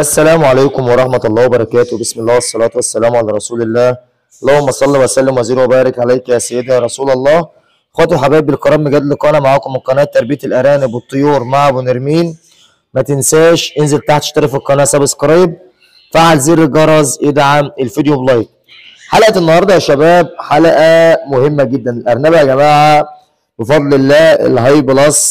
السلام عليكم ورحمة الله وبركاته بسم الله والصلاة والسلام على رسول الله اللهم صل وسلم وزد وبارك عليك يا سيدي يا رسول الله اخواتي وحبايبي الكرام بجد لقاءنا معاكم من قناة تربية الأرانب والطيور مع أبو نرمين ما تنساش انزل تحت اشترك في القناة سبسكرايب فعل زر الجرس ادعم الفيديو بلايك حلقة النهاردة يا شباب حلقة مهمة جدا الأرنبة يا جماعة بفضل الله الهاي بلس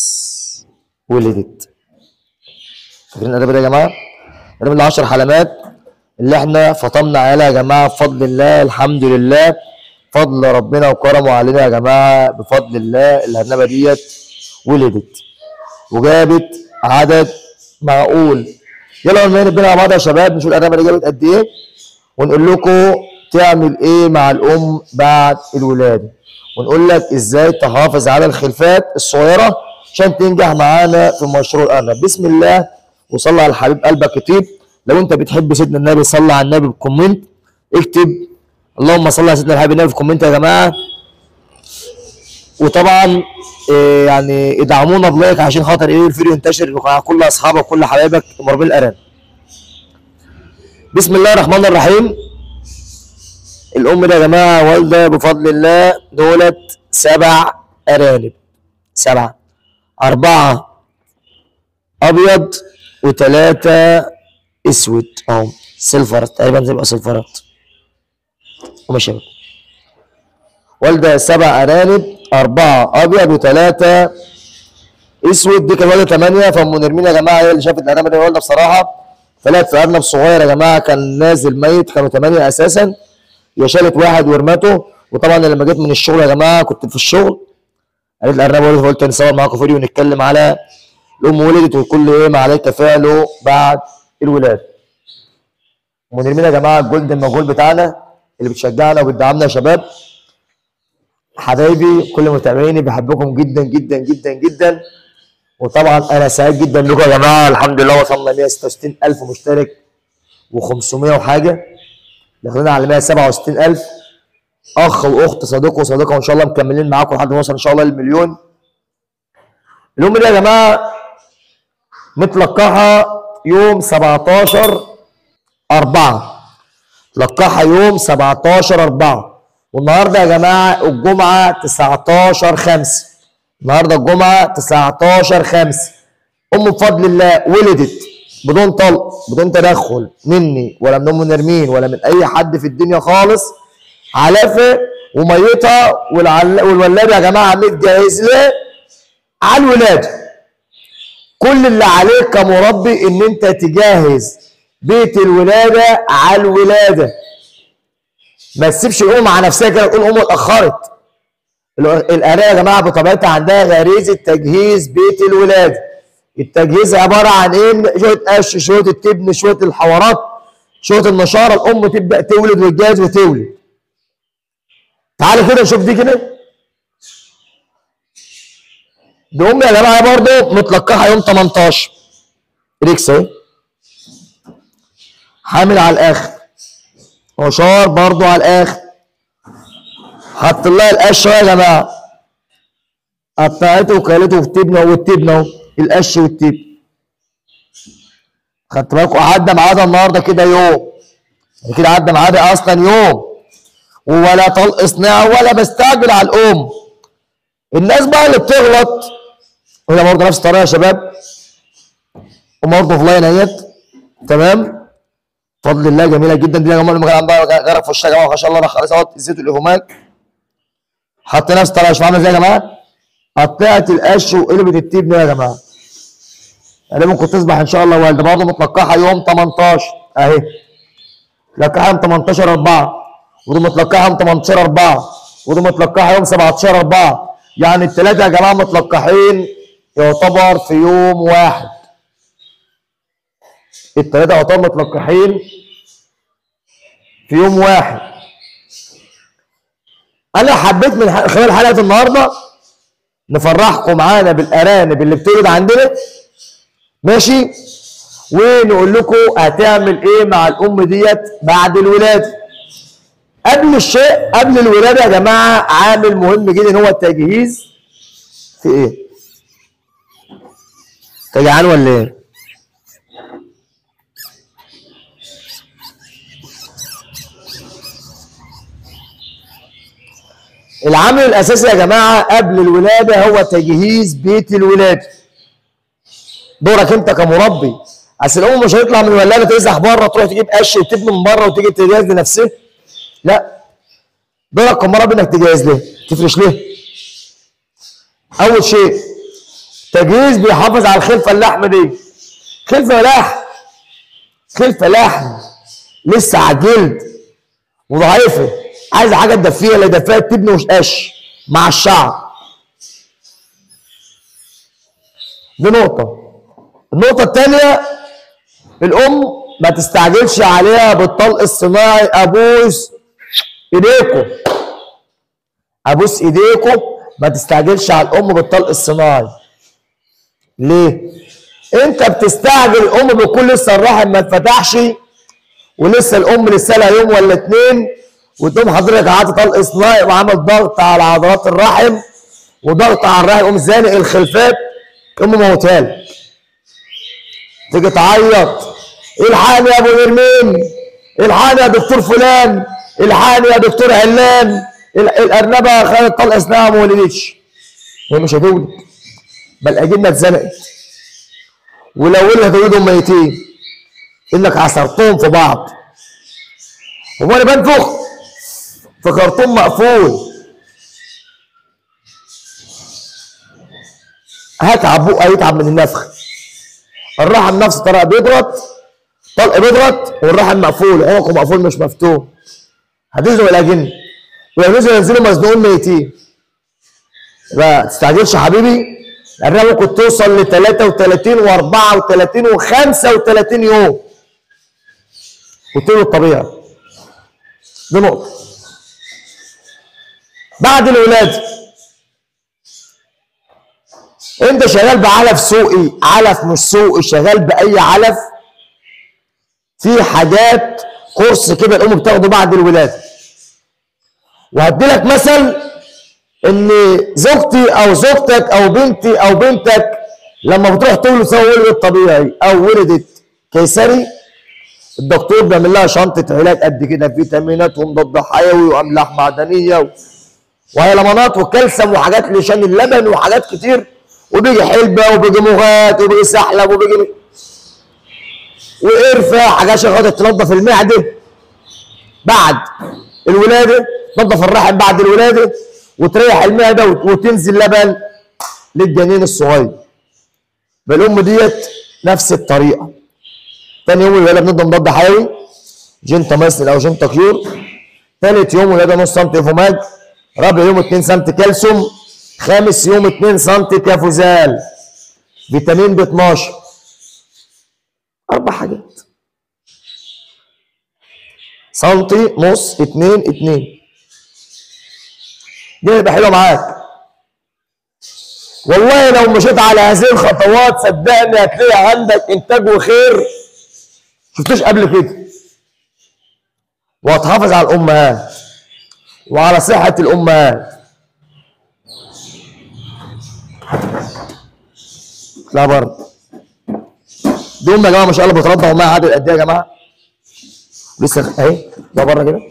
ولدت فاكرين الأرنبة دي يا جماعة؟ الأرنبة اللي 10 حلقات اللي احنا فطمنا عليها يا جماعة بفضل الله الحمد لله فضل ربنا وكرمه علينا يا جماعة بفضل الله الأرنبة ديت ولدت وجابت عدد معقول يلا نبين بينا مع بعض يا شباب نشوف الأرنبة دي جابت قد إيه ونقول لكم تعمل إيه مع الأم بعد الولادة ونقول لك إزاي تحافظ على الخلفات الصغيرة عشان تنجح معانا في مشروع الأرنب بسم الله وصلي على الحبيب قلبك يطيب لو أنت بتحب سيدنا النبي صلي على النبي بكومنت اكتب اللهم صل على سيدنا الحبيب النبي في كومنت يا جماعة وطبعا إيه يعني ادعمونا بلايك عشان خاطر ايه الفيديو ينتشر مع كل اصحابك وكل حبايبك مربين الارانب بسم الله الرحمن الرحيم الام دي يا جماعه والده بفضل الله دولت سبع ارانب سبعه اربعه ابيض وثلاثه اسود اهو سيلفر تقريبا تبقى سيلفرات وماشي يا بابا. والده سبع ارانب اربعه ابيض وثلاثه اسود دي كان والده ثمانيه فام نرمين يا جماعه هي اللي شافت الارنب دي والده بصراحه فلقت في ارنب صغير يا جماعه كان نازل ميت كانوا ثمانيه اساسا هي شالت واحد ورمته وطبعا لما جيت من الشغل يا جماعه كنت في الشغل قالت الارنب ولدت فقلت نصور معاكم فيديو ونتكلم على الام ولدت وكل ايه ما عليك فعله بعد الولاده ام نرمين يا جماعه الجولدن مجهول بتاعنا اللي بتشجعنا وبتدعمنا يا شباب حبايبي كل متابعيني بحبكم جدا جدا جدا جدا وطبعا انا سعيد جدا بكم يا جماعه الحمد لله وصلنا 166 الف مشترك و500 وحاجه داخلين على 167 الف اخ واخت صديق وصديقه وان شاء الله مكملين معاكم لحد ما نوصل ان شاء الله للمليون الام دي يا جماعه متلقحه يوم 17 4 لقحها يوم 17 4 والنهارده يا جماعه الجمعه 19 5 النهارده الجمعه 19 5 ام بفضل الله ولدت بدون طلق بدون تدخل مني ولا من ام نرمين ولا من اي حد في الدنيا خالص علافه وميتها والعل... والولاده يا جماعه متجهز له على الولاده كل اللي عليك كمربي ان انت تجهز بيت الولاده على الولاده ما تسيبش الام على نفسها كده تقول ام اتاخرت الآلية يا جماعة بطبيعتها عندها غريزة تجهيز بيت الولادة التجهيز عبارة عن ايه؟ شوية قش شوية التبن شوية الحوارات شوية النشارة الأم تبدأ تولد وتجهز وتولد تعالوا كده نشوف دي كده دي أم يا جماعة برضه متلقحة يوم 18 ريكس اهي حامل على الآخر وشار برضه على الآخر حط لها القش يا جماعه قطعته وكلته في التبنه والتبنه اهو القش والتبن خدت بالكم قعدنا معاها النهارده كده يوم كده عدى معاها اصلا يوم ولا طلق صناعه ولا بستعجل على الام الناس بقى اللي بتغلط وهي برضه نفس الطريقه يا شباب وبرضه في لاين اهيت تمام بفضل الله جميله جدا دي يا جماعه لما كان عندها غرق في وشها يا جماعه ما شاء الله خلاص اهوت الزيت والاهمال حط نفس الطريقه شوف عامله ازاي يا جماعه قطعت القش وقلبت التبن يا جماعه يعني ممكن تصبح ان شاء الله والده برضه متلقحه يوم 18 اهي متلقحه يوم 18 4 ودي متلقحه يوم 18 4 ودي متلقحه يوم 17 4 يعني الثلاثه يا جماعه متلقحين يعتبر في يوم واحد الثلاثه يعتبر متلقحين في يوم واحد انا حبيت من خلال حلقه النهارده نفرحكم معانا بالارانب اللي بتولد عندنا ماشي ونقول لكم هتعمل ايه مع الام ديت بعد الولاده قبل الشيء قبل الولاده يا جماعه عامل مهم جدا هو التجهيز في ايه انت جعان ولا ايه العامل الاساسي يا جماعه قبل الولاده هو تجهيز بيت الولاده دورك انت كمربي اصل الام مش هيطلع من الولاده تزح بره تروح تجيب قش وتبني من بره وتيجي تجهز لنفسها لا دورك كمربي انك تجهز ليه تفرش ليه اول شيء تجهيز بيحافظ على الخلفه اللحم دي خلفه لحم خلفه لحم لسه على الجلد وضعيفه عايزه حاجه تدفيها لا دفاها تبني وش قش مع الشعر دي نقطه النقطه الثانيه الام ما تستعجلش عليها بالطلق الصناعي ابوس ايديكم ابوس ايديكم ما تستعجلش على الام بالطلق الصناعي ليه انت بتستعجل الام بيكون لسه الرحم ما اتفتحش ولسه الام لسه لها يوم ولا اتنين وتقوم حضرتك عاطي طلق صناعي وعمل ضغط على عضلات الرحم وضغط على الرحم يقوم زانق الخلفات يقوم موتها لك تيجي تعيط الحقني يا ابو نرمين الحقني يا دكتور فلان الحقني يا دكتور علان ال- الارنبه خدت طلق صناعي ما ولدتش هي مش هتولد بل اجلنا اتزنقت ولو ولدت هتولدهم ميتين انك عصرتهم في بعض هو انا بنفخ في خرطوم مقفول هتعب بقى هيتعب من النفخ الرحم نفس الطريقه بيضغط طلق بيضغط والرحم مقفول عنقه مقفول مش مفتوح هتنزلوا الاجنه ولو نزلوا ينزلوا مزنوقين ميتين يبقى تستعجلش يا حبيبي لانها ممكن توصل ل 33 و34 و35 يوم وطول الطبيعي دي نقطه بعد الولاده انت شغال بعلف سوقي علف مش سوقي شغال باي علف في حاجات كورس كده الام بتاخده بعد الولاده وهدي لك مثل ان زوجتي او زوجتك او بنتي او بنتك لما بتروح تولد سواء ولدت طبيعي او ولدت قيصري الدكتور بيعمل لها شنطه علاج قد كده فيتامينات ومضاد حيوي واملاح معدنيه و... وهيلمانات وكالسيوم وحاجات لشان اللبن وحاجات كتير وبيجي حلبه وبيجي مغات وبيجي سحلب وبيجي وقرفه حاجات عشان خاطر تنظف المعده بعد الولاده تنظف الرحم بعد الولاده وتريح المعده وت- وتنزل لبن للجنين الصغير بالام ديت نفس الطريقه تاني يوم الولاده بندي مضاد حيوي جنتا مايسن او جنتا كيور ثالث يوم ولاده نص سم فوماج رابع يوم 2 سم كالسيوم خامس يوم 2 سم كافوزال فيتامين ب 12 اربع حاجات سنتي نص 2 2 دي هتبقى حلوه معاك والله لو مشيت على هذه الخطوات صدقني هتلاقي عندك انتاج وخير شفتوش قبل كده وهتحافظ على الامهات وعلى صحه الامهات لا برضه دول يا جماعه ما شاء الله بترضعوا معايا عدد قد ايه يا جماعه لسه اهي ده بره كده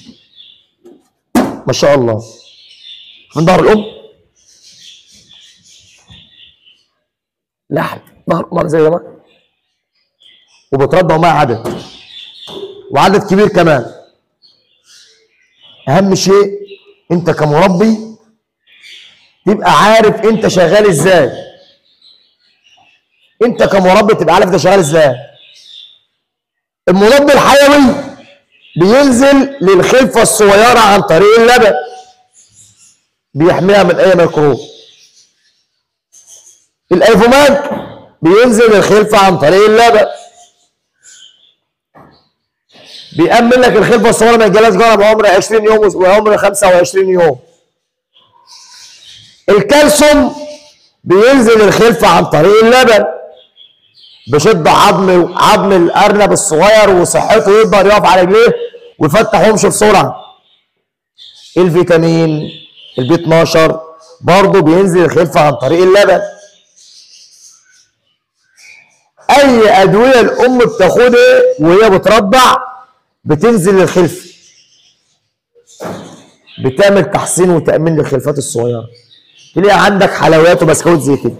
ما شاء الله من ظهر الام لحم ظهر الام زي يا جماعه وبترضعوا معايا عدد وعدد كبير كمان اهم شيء انت كمربي تبقى عارف انت شغال ازاي انت كمربي تبقى عارف انت شغال ازاي المربي الحيوي بينزل للخلفه الصغيره عن طريق اللبن بيحميها من اي ميكروب الايفومات بينزل للخلفه عن طريق اللبن بيأمن لك الخلفه الصغيره من جلاس جرى بعمر 20 يوم وعمر 25 يوم الكالسيوم بينزل الخلفه عن طريق اللبن بشد عظم عظم الارنب الصغير وصحته يقدر يقف على رجليه ويفتح ويمشي بسرعه الفيتامين البي 12 برضه بينزل الخلفه عن طريق اللبن اي ادويه الام بتاخدها وهي بترضع بتنزل للخلفه بتعمل تحصين وتامين للخلفات الصغيره تلاقي عندك حلويات وبسكوت زي كده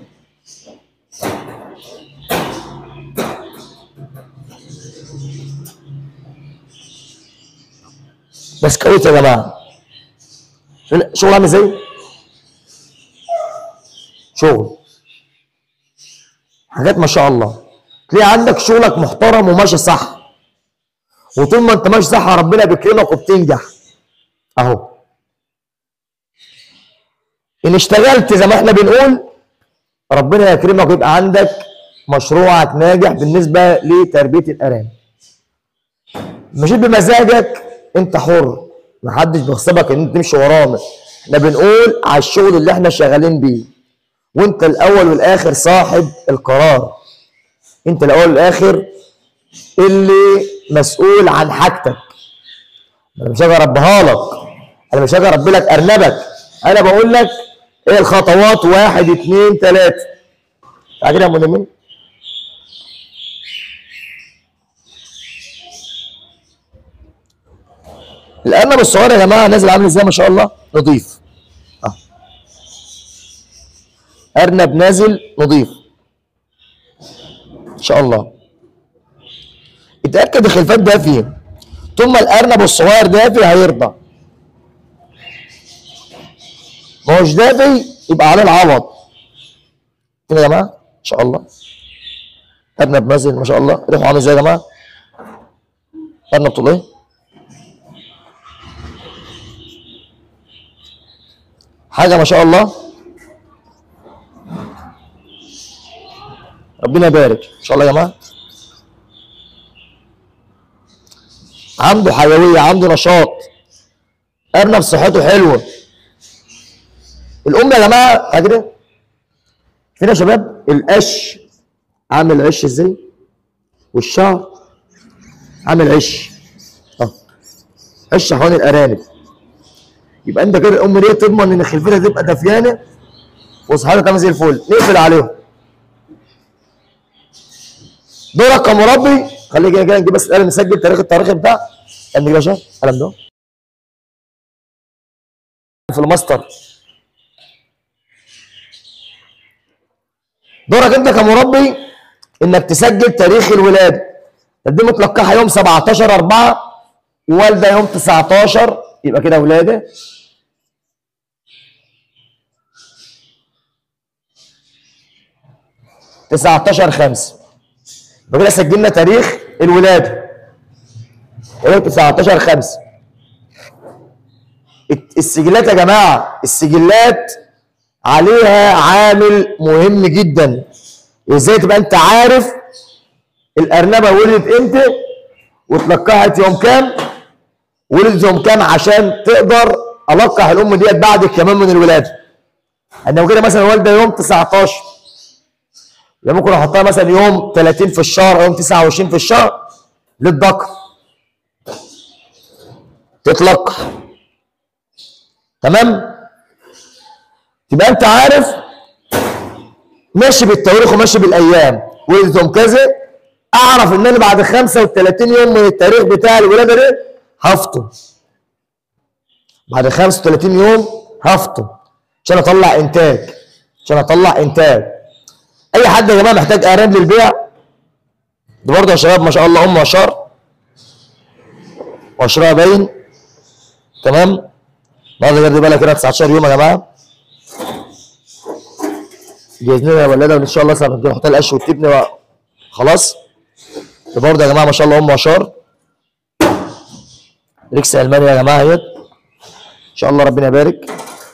بسكوت يا جماعه شغل عامل ازاي؟ شغل حاجات ما شاء الله تلاقي عندك شغلك محترم وماشي صح وطول ما انت ماشي صح ربنا بيكرمك وبتنجح اهو ان اشتغلت زي ما احنا بنقول ربنا يكرمك ويبقى عندك مشروعك ناجح بالنسبه لتربيه الارانب مشيت بمزاجك انت حر محدش بيغصبك ان انت تمشي ورانا احنا بنقول على الشغل اللي احنا شغالين بيه وانت الاول والاخر صاحب القرار انت الاول والاخر اللي مسؤول عن حاجتك انا مش هاجي اربيها لك انا مش هاجي اربي لك ارنبك انا بقول لك ايه الخطوات واحد اتنين تلاته تعال كده يا ام نمين الارنب الصغير يا جماعه نازل عامل ازاي ما شاء الله نظيف اه ارنب نازل نظيف ان شاء الله اتاكد الخلفات دافيه طول ما الارنب الصغير دافي هيرضى ما هوش دافي يبقى عليه العوض كده يا جماعه ان شاء الله ارنب نازل ما شاء الله ريحه عامل ازاي يا جماعه ارنب طول ايه حاجه ما شاء الله ربنا يبارك ان شاء الله يا جماعه عنده حيويه عنده نشاط ارنب صحته حلوه الام يا جماعه كده فين يا شباب القش عامل عش ازاي والشعر عامل عش اه عش حوالين الارانب يبقى انت كده الام دي تضمن ان خلفتها تبقى دافيانه وصحتها تمام زي الفل نقفل عليهم دورك كمربي خلي كده كده نجيب بس القلم نسجل تاريخ التاريخ بتاع قلم يا باشا القلم ده في الماستر دورك انت كمربي انك تسجل تاريخ الولاده دي متلقحه يوم 17 4 والده يوم 19 يبقى كده ولاده تسعتاشر خمسة يبقى كده سجلنا تاريخ الولادة يوم 19 خمسة السجلات يا جماعة السجلات عليها عامل مهم جدا ازاي تبقى انت عارف الارنبة ولدت امتى واتلقحت يوم كام ولدت يوم كام عشان تقدر القح الام ديت بعد كمان من الولاده انه كده مثلا والده يوم 19 يبقى ممكن احطها مثلا يوم 30 في الشهر او يوم 29 في الشهر للذكر تتلقح تمام تبقى انت عارف ماشي بالتواريخ وماشي بالايام ولدت يوم كذا اعرف ان انا بعد 35 يوم من التاريخ بتاع الولاده ده هفطم بعد 35 يوم هفطم عشان اطلع انتاج عشان اطلع انتاج اي حد يا جماعه محتاج ارانب للبيع ده برضه يا شباب ما شاء الله ام عشار وعشرها باين تمام النهارده جاب بالك كده 19 يوم يا جماعه جاهزين يا ولاده وان شاء الله سنه نحط القش والتبن بقى خلاص ده برضه يا جماعه ما شاء الله ام عشار ريكس المانيا يا جماعه اهيت ان شاء الله ربنا يبارك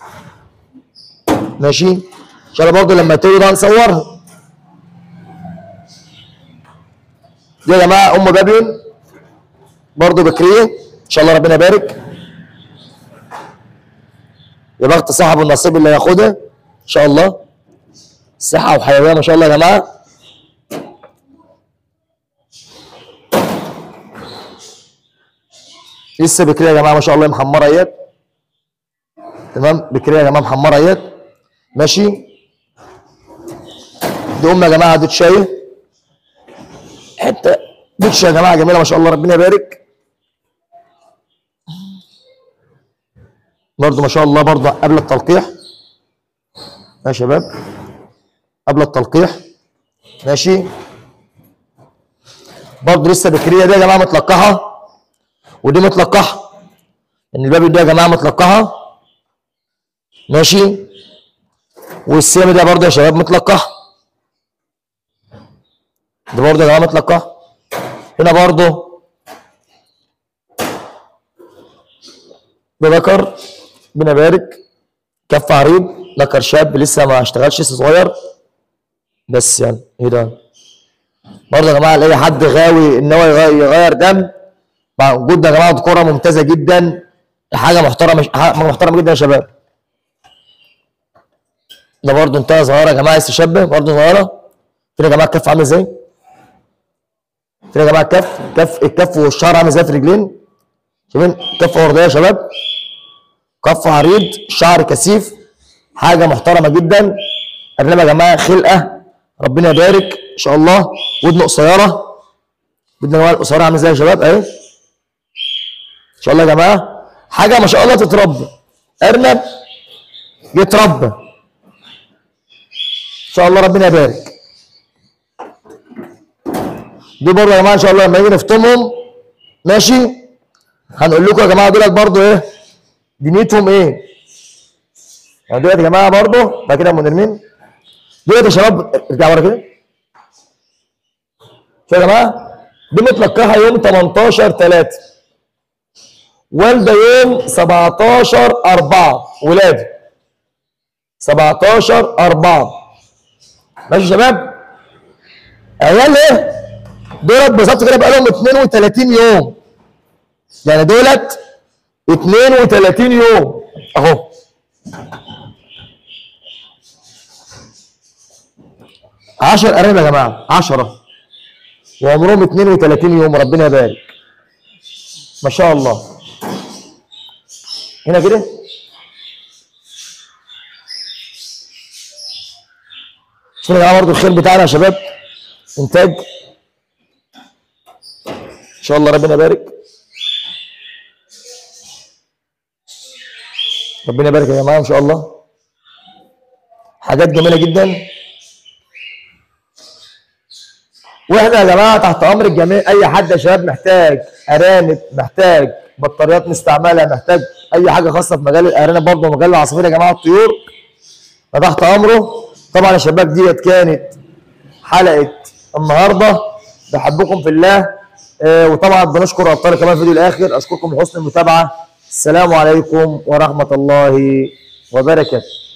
ماشي ان شاء الله برضه لما تولد هنصورها دي يا جماعه ام بابيون برضه بكريه ان شاء الله ربنا يبارك يا بخت صاحب النصيب اللي هياخدها ان شاء الله صحه وحيويه ما شاء الله يا جماعه لسه بكريه يا جماعه ما شاء الله محمره اهيت تمام بكريه يا جماعه محمره اهيت ماشي دي ام يا جماعه دوت شايه حته دوتش يا جماعه جميله ما شاء الله ربنا يبارك برضو ما شاء الله برضو قبل التلقيح يا شباب قبل التلقيح ماشي برضو لسه بكريه دي يا جماعه متلقحه ودي متلقحه ان الباب دي يا جماعه متلقحه ماشي والسيم ده برضو يا شباب متلقحه ده برضو يا جماعه متلقحه هنا برضو ده ذكر ربنا يبارك كف عريض ذكر شاب لسه ما اشتغلش لسه صغير بس يعني ايه ده برضه يا جماعه لاي حد غاوي ان هو يغير, يغير دم مع وجود يا جماعه كوره ممتازه جدا حاجه محترمه حاجه محترمه جدا يا شباب ده برضه انتهى صغيره يا جماعه لسه شابه برضه صغيره فين يا جماعه الكف عامل ازاي؟ فين يا جماعه الكف؟ كف الكف والشعر عامل ازاي في الرجلين؟ شايفين كف ورديه يا شباب كف عريض شعر كثيف حاجه محترمه جدا ارنب يا جماعه خلقه ربنا يبارك ان شاء الله ودن قصيره ودن الوان القصيره عامل ازاي يا شباب اهي ان شاء الله يا جماعه حاجه ما شاء الله تتربى ارنب يتربى ان شاء الله ربنا يبارك دي برضه يا جماعه ان شاء الله لما نيجي نفطمهم ماشي هنقول لكم يا جماعه دولت برضه ايه دنيتهم ايه يعني دولت يا جماعه برضه بعد كده يا منرمين دولت يا شباب ارجعوا ورا كده شوفوا يا جماعه دي متلقاها يوم 18 3 والده يوم 17 4 ولادي 17 4 ماشي يا شباب عيال ايه دولت بالظبط كده بقى لهم 32 يوم يعني دولت 32 يوم اهو عشر ارانب يا جماعه 10 وعمرهم 32 يوم ربنا يبارك ما شاء الله هنا كده شوفوا يا جماعه برضه الخير بتاعنا يا شباب انتاج ان شاء الله ربنا يبارك ربنا يبارك يا جماعه ان شاء الله حاجات جميله جدا واحنا يا جماعه تحت امر الجميع اي حد يا شباب محتاج ارانب محتاج بطاريات مستعمله محتاج اي حاجه خاصه في مجال الارانب برضه ومجال العصافير يا جماعه الطيور فتحت امره طبعا يا شباب ديت كانت حلقه النهارده بحبكم في الله آه وطبعا بنشكر ابطال كمان في الفيديو الاخر اشكركم لحسن المتابعه السلام عليكم ورحمه الله وبركاته